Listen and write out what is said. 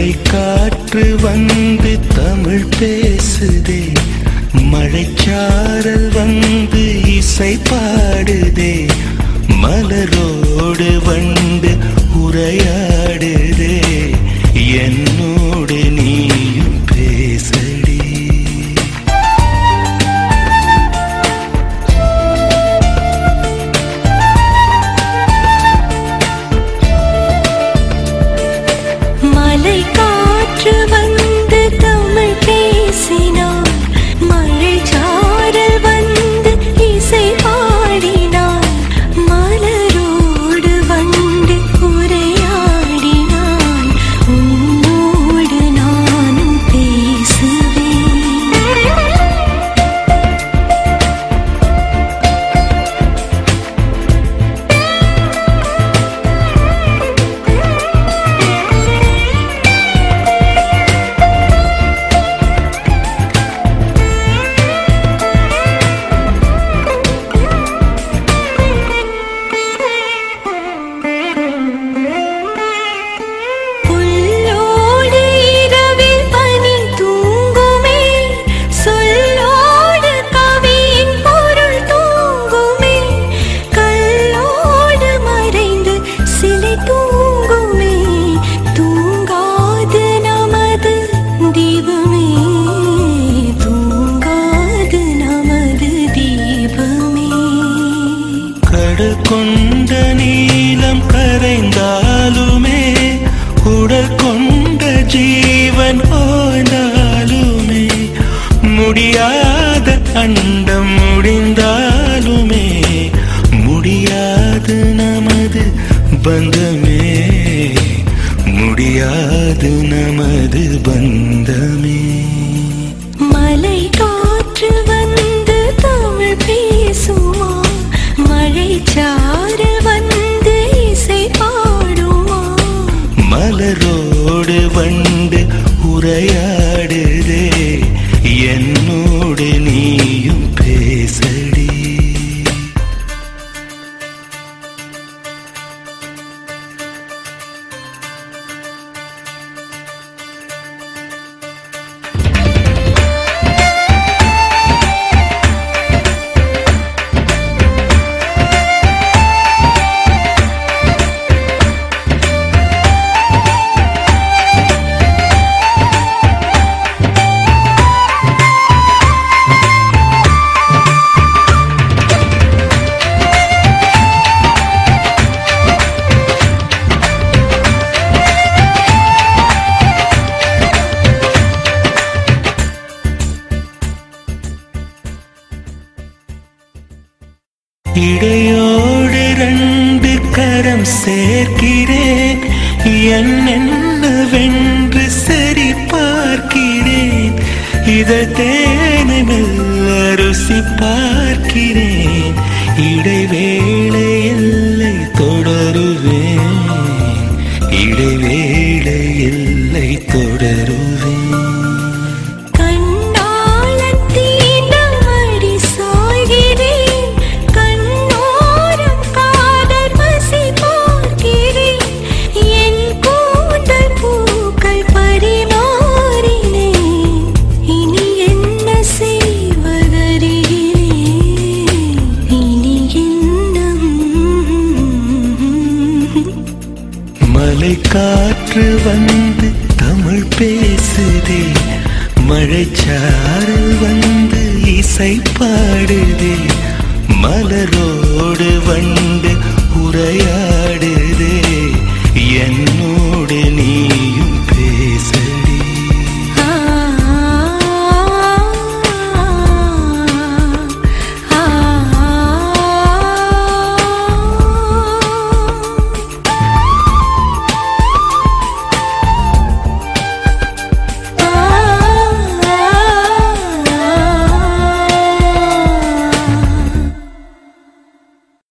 மழை காற்று வந்து தமிழ் பேசுதே மழைச்சாரல் வந்து இசை பாடுதே மலரோடு வண்டு உரையாடுதே என்னோடு நீயும் பேசடி மலை காற்று வந்து தமிழ் பேசினான் மழை சாரல் வந்து இசை பாடினான் மலரோடு வந்து உரையாடினான் உன்னோடு நானும் பேசுவேன் புல்லோடு இரவில் பனி தூங்குமே சொல்லோடு கவியின் பொருள் தூங்குமே கல்லோடு மறைந்து சிலை தூங்குமே தூங்காது நமது தீபமே தூங்காது நமது தீபமே கடல் கொண்ட நீளம் கரைந்தாலுமே உடல் கொண்ட ஜீவன் ஓய்ந்தாலுமே முடியாத அண்டம் முடிந்தாலுமே முடியாது நமது பந்தமே முடியாது நமது பந்தமே மலை காற்று வந்து தமிழ் பேசுமா மழை சாறு வந்து இசை பாடுமா மலரோடு வண்டு உரையாடுதே என்னோடு நீயும் பேசடி இடையோடு ரெண்டு கரம் சேர்க்கிறேன் என்னென்னவென்று சரி பார்க்கிறேன் இதழ் தேனை மெல்ல ருசி பார்க்கிறேன் இடைவேளை எல்லை தொடருவேன் இடைவேளை எல்லை தொடருவேன் கண்ணாளன் தீண்டும் அடி சாய்கிறேன் கண்ணோரம் காதல் வசி பார்க்கிறேன் என் கூந்தல் பூக்கள் பரிமாறினேன் இனி என்ன செய்வதறிகிறேன் இனி என்ன மலை காற்று வந்து தமிழ் பேசுதே மழைச்சாரல் வந்து இசை பாடுதே மலரோடு வண்டு உரையா